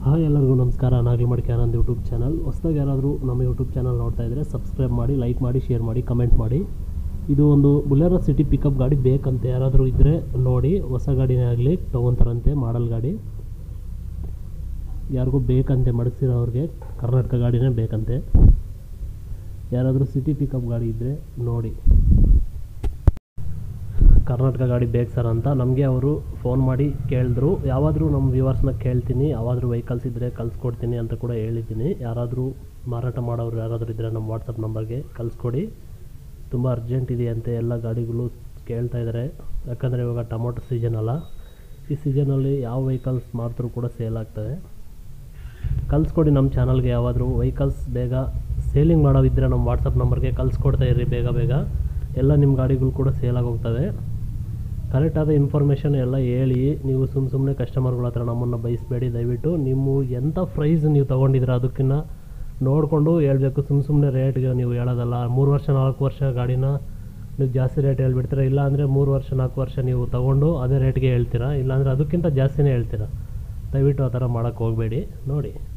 hi ಎಲ್ಲರಿಗೂ ನಮಸ್ಕಾರ ನಾಗಲಿ ಮಡಿಕೆ ಆನಂದ್ ಯೂಟ್ಯೂಬ್ ಚಾನಲ್ ಹೊಸದಾಗಿ ಯಾರಾದರೂ ನಮ್ಮ ಯೂಟ್ಯೂಬ್ ಚಾನಲ್ ನೋಡ್ತಾ ಇದ್ದರೆ ಸಬ್ಸ್ಕ್ರೈಬ್ ಮಾಡಿ ಲೈಕ್ ಮಾಡಿ ಶೇರ್ ಮಾಡಿ ಕಮೆಂಟ್ ಮಾಡಿ ಇದು ಒಂದು ಬುಲೆರೋ ಸಿಟಿ ಪಿಕಪ್ ಗಾಡಿ ಬೇಕಂತೆ ಯಾರಾದರೂ ಇದ್ದರೆ ನೋಡಿ ಹೊಸ ಗಾಡಿನೇ ಆಗಲಿ ತೊಗೊತಾರಂತೆ ಮಾಡಲ್ ಗಾಡಿ ಯಾರಿಗೂ ಬೇಕಂತೆ ಮಡಗ್ಸಿರೋರಿಗೆ ಕರ್ನಾಟಕ ಗಾಡಿನೇ ಬೇಕಂತೆ ಯಾರಾದರೂ ಸಿಟಿ ಪಿಕಪ್ ಗಾಡಿ ಇದ್ದರೆ ನೋಡಿ ಕರ್ನಾಟಕ ಗಾಡಿ ಬೇಕು ಸರ್ ಅಂತ ನಮಗೆ ಅವರು ಫೋನ್ ಮಾಡಿ ಕೇಳಿದ್ರು ಯಾವಾದರೂ ನಮ್ಮ ವ್ಯೂವರ್ಸ್ನ ಕೇಳ್ತೀನಿ ಯಾವಾದರೂ ವೆಹಿಕಲ್ಸ್ ಇದ್ದರೆ ಕಳಿಸ್ಕೊಡ್ತೀನಿ ಅಂತ ಕೂಡ ಹೇಳಿದ್ದೀನಿ ಯಾರಾದರೂ ಮಾರಾಟ ಮಾಡೋರು ಯಾರಾದರೂ ಇದ್ದರೆ ನಮ್ಮ ವಾಟ್ಸಪ್ ನಂಬರ್ಗೆ ಕಳಿಸ್ಕೊಡಿ ತುಂಬ ಅರ್ಜೆಂಟ್ ಇದೆಯಂತೆ ಎಲ್ಲ ಗಾಡಿಗಳು ಕೇಳ್ತಾ ಇದ್ದಾರೆ ಯಾಕಂದರೆ ಇವಾಗ ಟೊಮೊಟೊ ಸೀಸನ್ ಅಲ್ಲ ಈ ಸೀಸನಲ್ಲಿ ಯಾವ ವೆಹಿಕಲ್ಸ್ ಮಾರಿದ್ರೂ ಕೂಡ ಸೇಲ್ ಆಗ್ತದೆ ಕಳಿಸ್ಕೊಡಿ ನಮ್ಮ ಚಾನಲ್ಗೆ ಯಾವಾದರೂ ವೆಹಿಕಲ್ಸ್ ಬೇಗ ಸೇಲಿಂಗ್ ಮಾಡೋವಿದ್ದರೆ ನಮ್ಮ ವಾಟ್ಸಪ್ ನಂಬರ್ಗೆ ಕಳಿಸ್ಕೊಡ್ತಾ ಇರ್ರಿ ಬೇಗ ಬೇಗ ಎಲ್ಲ ನಿಮ್ಮ ಗಾಡಿಗಳು ಕೂಡ ಸೇಲಾಗಿ ಹೋಗ್ತವೆ ಕರೆಕ್ಟಾದ ಇನ್ಫಾರ್ಮೇಷನ್ ಎಲ್ಲ ಹೇಳಿ ನೀವು ಸುಮ್ಮ ಸುಮ್ಮನೆ ಕಸ್ಟಮರ್ಗಳ ಹತ್ರ ನಮ್ಮನ್ನು ಬಯಸಬೇಡಿ ದಯವಿಟ್ಟು ನೀವು ಎಂಥ ಪ್ರೈಸ್ ನೀವು ತೊಗೊಂಡಿದ್ರೆ ಅದಕ್ಕಿಂತ ನೋಡಿಕೊಂಡು ಹೇಳ್ಬೇಕು ಸುಮ್ಮ ಸುಮ್ಮನೆ ರೇಟ್ಗೆ ನೀವು ಹೇಳೋದಲ್ಲ ಮೂರು ವರ್ಷ ನಾಲ್ಕು ವರ್ಷ ಗಾಡಿನ ನೀವು ಜಾಸ್ತಿ ರೇಟ್ ಹೇಳ್ಬಿಡ್ತೀರಾ ಇಲ್ಲ ಅಂದರೆ ಮೂರು ವರ್ಷ ನಾಲ್ಕು ವರ್ಷ ನೀವು ತೊಗೊಂಡು ಅದೇ ರೇಟ್ಗೆ ಹೇಳ್ತೀರಾ ಇಲ್ಲಾಂದರೆ ಅದಕ್ಕಿಂತ ಜಾಸ್ತಿನೇ ಹೇಳ್ತೀರಾ ದಯವಿಟ್ಟು ಆ ಥರ ಮಾಡೋಕ್ಕೆ ಹೋಗಬೇಡಿ ನೋಡಿ